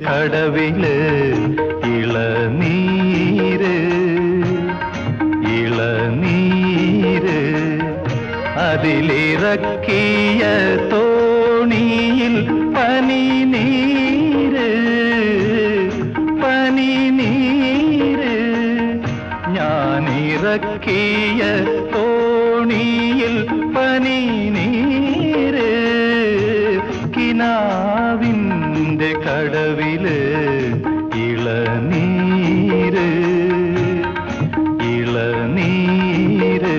കടവില് ഇളനീര് ഇളനീര് അതിലിറക്കിയ തോണിയിൽ പനിനീര് പനിനീര് ഞാനിറക്കിയ തോണിയിൽ പനിനീര് കിനാവിൻ്റെ കടവില് ഇളനീര് ഇളനീര്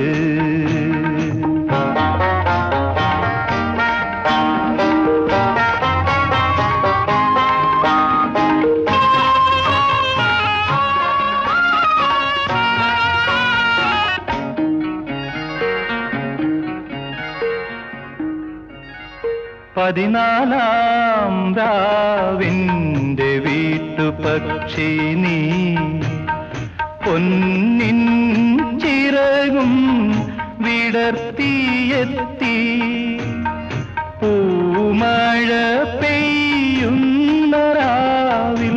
പതിനാലാം രാവിൻ്റെ വീട്ടുപക്ഷി നീ പൊന്നിൻ ചിറകും വിടർത്തിയെത്തി പൂമഴ പെയ്യുന്ന രാവിൽ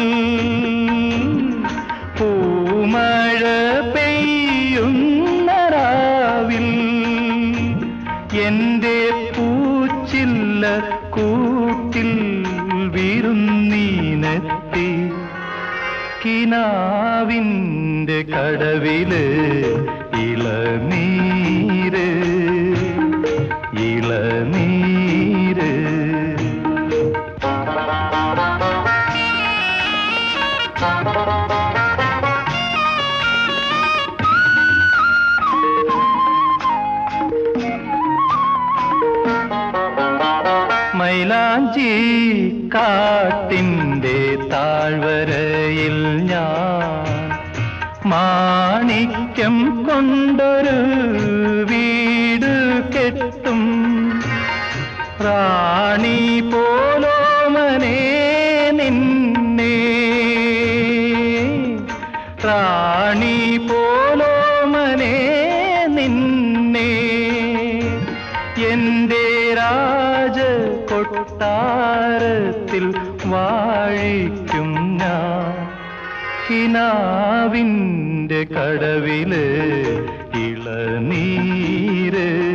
പൂമഴ പെയ്യുന്ന രാവിൽ എന്റെ പൂച്ചില്ല കൂട്ടിൽ വിരുന്നീനെത്തി കിനാവിൻ്റെ കടവില് ഇളനീര് ഇളനീര് മൈലാഞ്ചി കാട്ടിൻ്റെ താഴ്വരയിൽ ഞാൻ മാണിക്യം കൊണ്ടൊരു വീട് കെട്ടും റാണി പോലോമനെ നിന്നെ റാണി പോലോമനെ നിന്നെ എന്റെ രാജ കൊട്ടാരത്തിൽ വാഴിക്കും ഞാൻ കിനാവിൻ്റെ കടവില് ഇളനീര്